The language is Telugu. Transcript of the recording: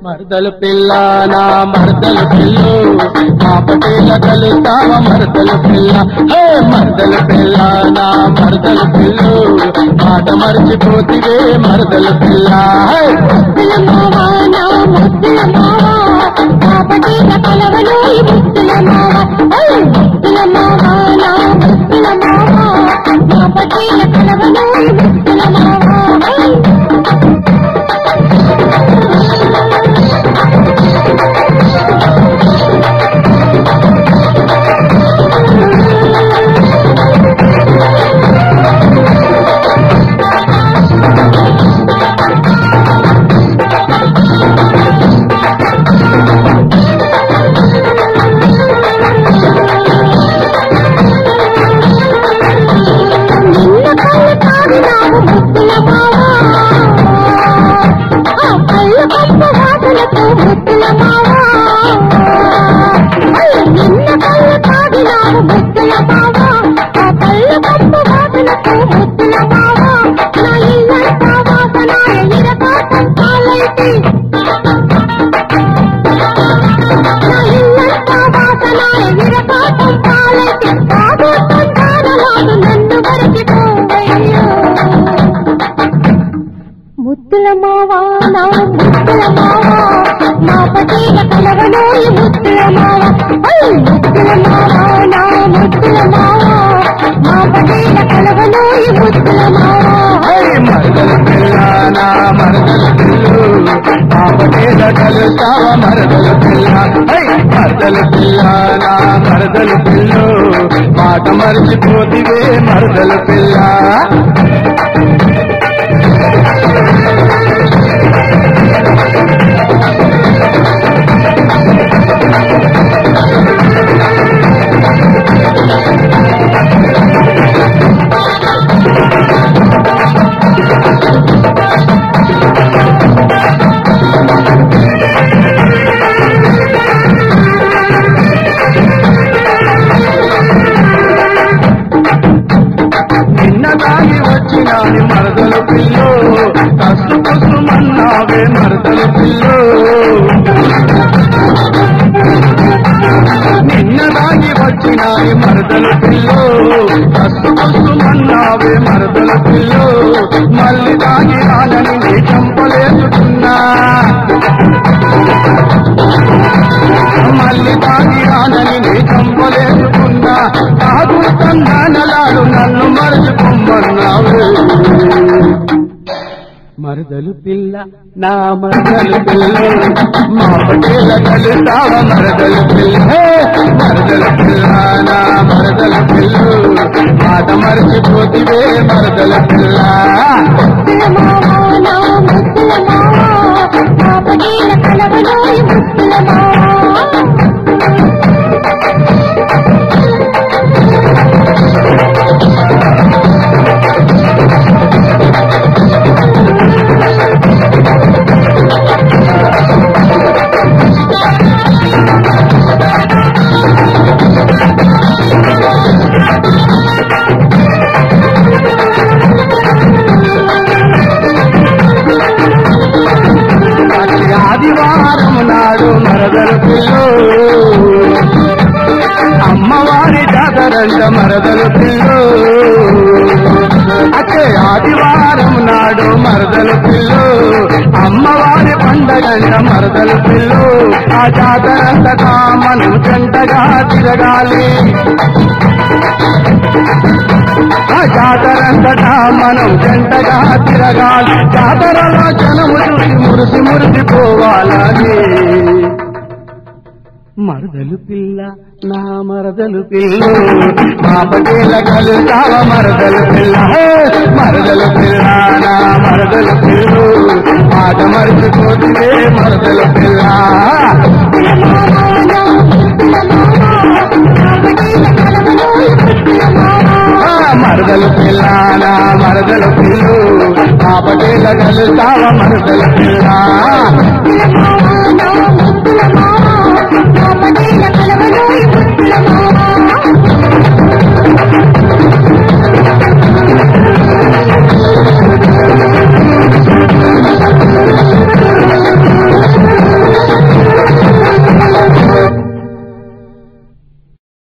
మరదలు పిల్ల నా మరదలు పిల్లు మా పటేల కలుస్తావ మరదలు పిల్ల హే మరదలు పిల్ల నా మరదలు పిల్లు మాట మర్చిపోతివే మరదలు పిల్ల హే ముద్దుల మావా నా ముద్దుల మావా నా పటేల కలవను ఈ ముద్దుల మావా ఓయ్ ముద్దుల మావా నా ముద్దుల మావా నా పటేల కలవను ఈ ముద్దుల మావా ఓయ్ నిన్న కళ్ళు తాగినావు ముద్దుల మావా ఆ కళ్ళు కప్పు వాసనకు ముద్దుల మావా అయ్య, నిన్న కళ్ళు తాగినావు ముద్దుల మావా ఆ కళ్ళు కప్పు వాసనకు ముద్దుల మావా నా ఇల్లంతా వాసన ఎరకాటం పాలైతే నా ఇల్లంతా వాసన ఎరకాటం పాలైతే బాబు సంతానలాడు నన్ను మరచిపోవయ్యో ముద్దుల మావా నా ముద్దుల మావా నా పటేల కలవనోయి ముద్దుల మావా ఓయ్ ముద్దుల మావా నా ముద్దుల మావా నా పటేల కలవనోయి ముద్దుల మావా హే మరదలు పిల్ల నా మరదలు పిల్లు మా పటేల కలుస్తావ మరదలు పిల్ల హే మరదలు పిల్ల నా మరదలు పిల్లు మాట మర్చిపోతివే మరదలు పిల్ల నిన్న తాగి వచ్చినాని మరదలు పిల్లు కసు కుసుమన్నావే మరదలు పిల్లు నిన్న తాగి వచ్చినాని మరదలు పిల్లు కసు కుసుమన్నావే మరదలు పిల్లు మళ్ళీ తాగి రానని నీ చంపలేసుకున్నా మళ్ళీ తాగి రానని నీ చంపలేసుకున్నా కాదు తందానలాడు నన్ను మరచిపోమ్మన్నావే మరదలు పిల్ల నా మరదలు పిల్ల మా పటేల కలుస్తావ మరదలు పిల్ల హే! మరదలు పిల్ల నా మరదలు పిల్ల మాట మరచిపోతివే మరదలు పిల్ల ముద్దుల మావా నా ముద్దుల మావా నా పటేల కలవనోయి ముద్దుల మావా ప్రతి ఆదివారం నాడు మరదలు పిల్లు అమ్మవారి జాతరంట మరదలు పిల్లు అచ్చే ఆదివారం నాడు మరదలు పిల్లు అమ్మవారి పండగంట మరదలు పిల్లు ఆ జాతరంతటా మనం జంటగా తిరగాలి ఆ జాతరంతటా మనం జంటగా తిరగాలి జాతరలో జనము చూసి మురిసి మురిసిపోవాలని మరదలు పిల్ల నా మరదలు పిల్ల మా పటేల కలుస్తావ మరదలు పిల్ల హే! మరదలు పిల్ల నా మరదలు పిల్ల మాట మరిచిపోతే మరదలు పిల్ల ముద్దుల మావా నా ముద్దుల మావా నా పటేల కలవనోయి ముద్దుల మావా ఆ, మరదలు పిల్ల నా మరదలు పిల్లు మా పటేల కలుస్తావ మరదలు పిల్ల